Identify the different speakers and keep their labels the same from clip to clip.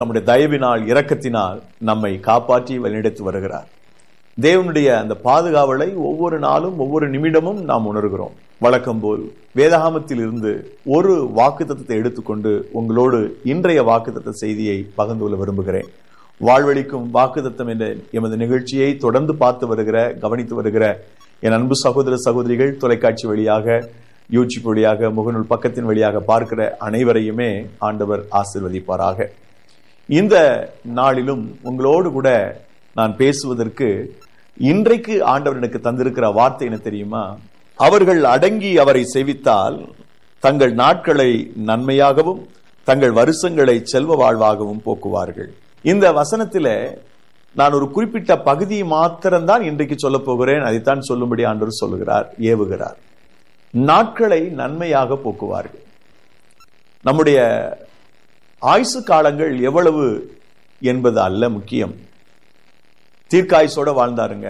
Speaker 1: நம்முடைய தயவினால் இரக்கத்தினால் நம்மை காப்பாற்றி வழிநடத்தி வருகிறார் தேவனுடைய அந்த பாதுகாவலை ஒவ்வொரு நாளும் ஒவ்வொரு நிமிடமும் நாம் உணர்கிறோம் வழக்கம் போல் வேதாகமத்தில் இருந்து ஒரு வாக்குத்தத்தத்தை எடுத்துக்கொண்டு உங்களோடு இன்றைய வாக்குத்தத்த செய்தியை பகிர்ந்து கொள்ள விரும்புகிறேன் வாழ்வழிக்கும் வாக்குத்தத்தம் என்ற எமது நிகழ்ச்சியை தொடர்ந்து பார்த்து வருகிற கவனித்து வருகிற என் அன்பு சகோதர சகோதரிகள் தொலைக்காட்சி வழியாக யூடியூப் வழியாக முகநூல் பக்கத்தின் வழியாக பார்க்கிற அனைவரையுமே ஆண்டவர் ஆசிர்வதிப்பாராக இந்த நாளிலும் உங்களோடு கூட நான் பேசுவதற்கு இன்றைக்கு ஆண்டவர் எனக்கு தந்திருக்கிற வார்த்தை என்ன தெரியுமா அவர்கள் அடங்கி அவரை செவித்தால் தங்கள் நாட்களை நன்மையாகவும் தங்கள் வருஷங்களை செல்வ வாழ்வாகவும் போக்குவார்கள் இந்த வசனத்தில நான் ஒரு குறிப்பிட்ட பகுதியை மாத்திரம்தான் இன்றைக்கு சொல்ல போகிறேன் அதைத்தான் சொல்லும்படி ஆண்டவர் சொல்லுகிறார் ஏவுகிறார் நாட்களை நன்மையாக போக்குவார்கள் நம்முடைய ஆயுசு காலங்கள் எவ்வளவு என்பது அல்ல முக்கியம் தீர்க்காயுசோட வாழ்ந்தாருங்க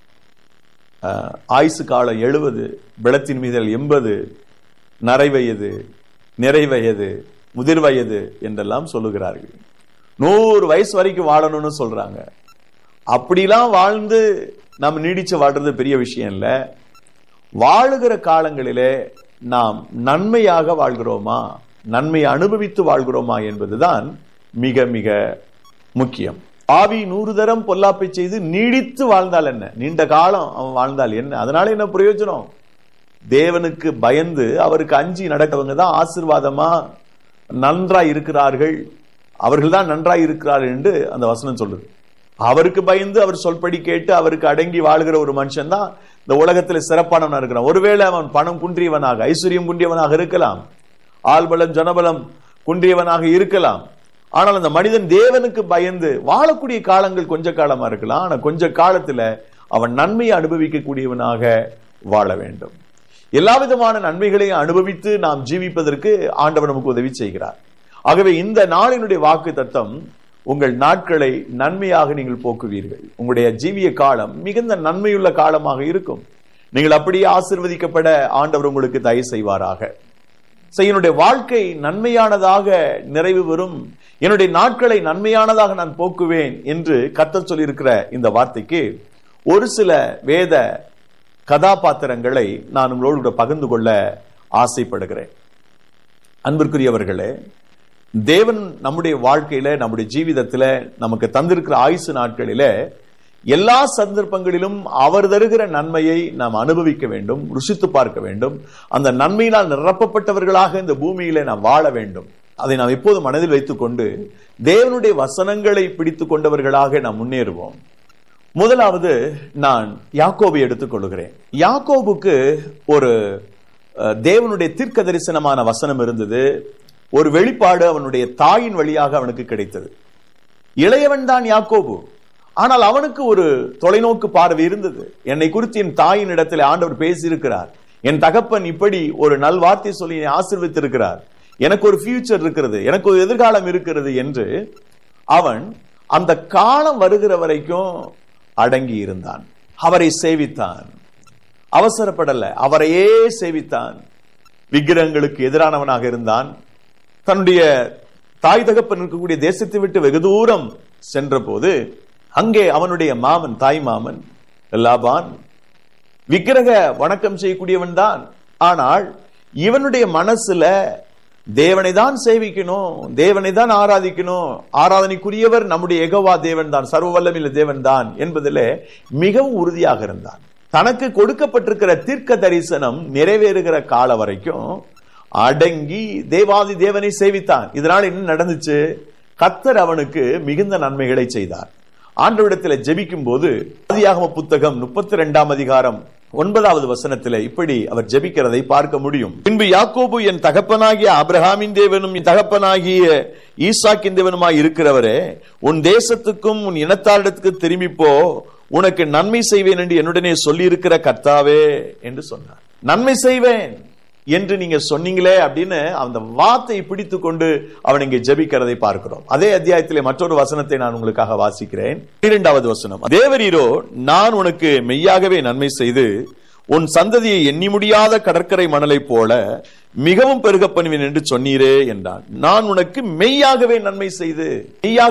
Speaker 1: ஆயுசு காலம் எழுபது பிளத்தின் மீதல் எண்பது நரைவயது நிறைவயது முதிர் வயது என்றெல்லாம் சொல்லுகிறார்கள் நூறு வயசு வரைக்கும் வாழணும்னு சொல்றாங்க அப்படிலாம் வாழ்ந்து நம்ம நீடிச்சு வாழ்றது பெரிய விஷயம் இல்லை வாழுகிற காலங்களிலே நாம் நன்மையாக வாழ்கிறோமா நன்மையை அனுபவித்து வாழ்கிறோமா என்பதுதான் மிக மிக முக்கியம் ஆவி நூறு தரம் பொல்லாப்பை செய்து நீடித்து வாழ்ந்தால் என்ன நீண்ட காலம் அவன் வாழ்ந்தால் என்ன அதனால என்ன பிரயோஜனம் தேவனுக்கு பயந்து அவருக்கு அஞ்சி நடக்கிறவங்க தான் ஆசிர்வாதமா நன்றாய் இருக்கிறார்கள் அவர்கள் தான் நன்றாய் இருக்கிறார்கள் என்று அந்த வசனம் சொல்லுது அவருக்கு பயந்து அவர் சொல்படி கேட்டு அவருக்கு அடங்கி வாழ்கிற ஒரு மனுஷன் தான் இந்த உலகத்தில் சிறப்பானவனா இருக்கிறான் ஒருவேளை அவன் பணம் குன்றியவனாக ஐஸ்வர்யம் குன்றியவனாக இருக்கலாம் ஆள்பலம் ஜனபலம் குன்றியவனாக இருக்கலாம் ஆனால் அந்த மனிதன் தேவனுக்கு பயந்து வாழக்கூடிய காலங்கள் கொஞ்ச காலமா இருக்கலாம் ஆனா கொஞ்ச காலத்துல அவன் நன்மையை அனுபவிக்கக்கூடியவனாக வாழ வேண்டும் எல்லா விதமான நன்மைகளையும் அனுபவித்து நாம் ஜீவிப்பதற்கு ஆண்டவர் நமக்கு உதவி செய்கிறார் ஆகவே இந்த நாளினுடைய வாக்கு தத்தம் உங்கள் நாட்களை நன்மையாக நீங்கள் போக்குவீர்கள் உங்களுடைய ஜீவிய காலம் மிகுந்த நன்மையுள்ள காலமாக இருக்கும் நீங்கள் அப்படியே ஆசிர்வதிக்கப்பட ஆண்டவர் உங்களுக்கு தயவு செய்வாராக என்னுடைய வாழ்க்கை நன்மையானதாக நிறைவு பெறும் என்னுடைய நாட்களை நன்மையானதாக நான் போக்குவேன் என்று கத்த சொல்லியிருக்கிற இந்த வார்த்தைக்கு ஒரு சில வேத கதாபாத்திரங்களை நான் உங்களோடு கூட பகிர்ந்து கொள்ள ஆசைப்படுகிறேன் அன்பிற்குரியவர்களே தேவன் நம்முடைய வாழ்க்கையில நம்முடைய ஜீவிதத்துல நமக்கு தந்திருக்கிற ஆயுசு நாட்களில எல்லா சந்தர்ப்பங்களிலும் அவர் தருகிற நன்மையை நாம் அனுபவிக்க வேண்டும் ருசித்து பார்க்க வேண்டும் அந்த நன்மையினால் நிரப்பப்பட்டவர்களாக இந்த பூமியில நாம் வாழ வேண்டும் அதை நாம் எப்போது மனதில் வைத்துக்கொண்டு தேவனுடைய வசனங்களை பிடித்து கொண்டவர்களாக நாம் முன்னேறுவோம் முதலாவது நான் யாக்கோபை எடுத்துக்கொள்கிறேன் யாக்கோபுக்கு ஒரு தேவனுடைய தீர்க்க தரிசனமான வசனம் இருந்தது ஒரு வெளிப்பாடு அவனுடைய தாயின் வழியாக அவனுக்கு கிடைத்தது இளையவன் தான் யாக்கோபு ஆனால் அவனுக்கு ஒரு தொலைநோக்கு பார்வை இருந்தது என்னை குறித்து என் தாயின் இடத்துல ஆண்டவர் பேசியிருக்கிறார் என் தகப்பன் இப்படி ஒரு நல் வார்த்தை சொல்லி ஆசிர்வித்திருக்கிறார் எனக்கு ஒரு ஃபியூச்சர் இருக்கிறது எனக்கு ஒரு எதிர்காலம் இருக்கிறது என்று அவன் அந்த காலம் வருகிற வரைக்கும் அடங்கி இருந்தான் அவரை சேவித்தான் அவசரப்படல அவரையே சேவித்தான் விக்கிரகங்களுக்கு எதிரானவனாக இருந்தான் தன்னுடைய தாய் தகப்பன் இருக்கக்கூடிய தேசத்தை விட்டு வெகு தூரம் சென்ற போது அங்கே அவனுடைய மாமன் தாய் மாமன் லாபான் விக்கிரக வணக்கம் செய்யக்கூடியவன் தான் ஆனால் இவனுடைய மனசுல தேவனை தான் சேவிக்கணும் தேவனை தான் ஆராதிக்கணும் ஆராதனைக்குரியவர் நம்முடைய எகவா தேவன் தான் சர்வ வல்லமில்ல தேவன் தான் என்பதில் மிகவும் உறுதியாக இருந்தான் தனக்கு கொடுக்கப்பட்டிருக்கிற தீர்க்க தரிசனம் நிறைவேறுகிற கால வரைக்கும் அடங்கி தேவாதி தேவனை சேவித்தான் இதனால் என்ன நடந்துச்சு கத்தர் அவனுக்கு மிகுந்த நன்மைகளை செய்தார் ஆண்டவிடத்தில் ஜெபிக்கும் போது ஆதியாகம புத்தகம் முப்பத்தி ரெண்டாம் அதிகாரம் ஒன்பதாவது வசனத்தில் இப்படி அவர் ஜெபிக்கிறதை பார்க்க முடியும் பின்பு யாக்கோபு என் தகப்பனாகிய அப்ரஹாமின் தேவனும் என் தகப்பனாகிய ஈசாக்கின் தேவனுமாய் இருக்கிறவரே உன் தேசத்துக்கும் உன் இனத்தாரிடத்துக்கு திரும்பி போ உனக்கு நன்மை செய்வேன் என்று என்னுடனே சொல்லி இருக்கிற கர்த்தாவே என்று சொன்னார் நன்மை செய்வேன் என்று நீங்க சொன்னீங்களே அப்படின்னு அந்த வார்த்தையை பிடித்து கொண்டு அவன் இங்கே ஜெபிக்கிறதை பார்க்கிறோம் அதே அத்தியாயத்திலே மற்றொரு வசனத்தை நான் உங்களுக்காக வாசிக்கிறேன் இரண்டாவது வசனம் தேவரீரோ நான் உனக்கு மெய்யாகவே நன்மை செய்து உன் சந்ததியை எண்ணி முடியாத கடற்கரை மணலைப் போல மிகவும் பெருகப் பண்ணுவேன் என்று சொன்னீரே என்றான் நான் உனக்கு மெய்யாகவே நன்மை செய்து மெய்யாக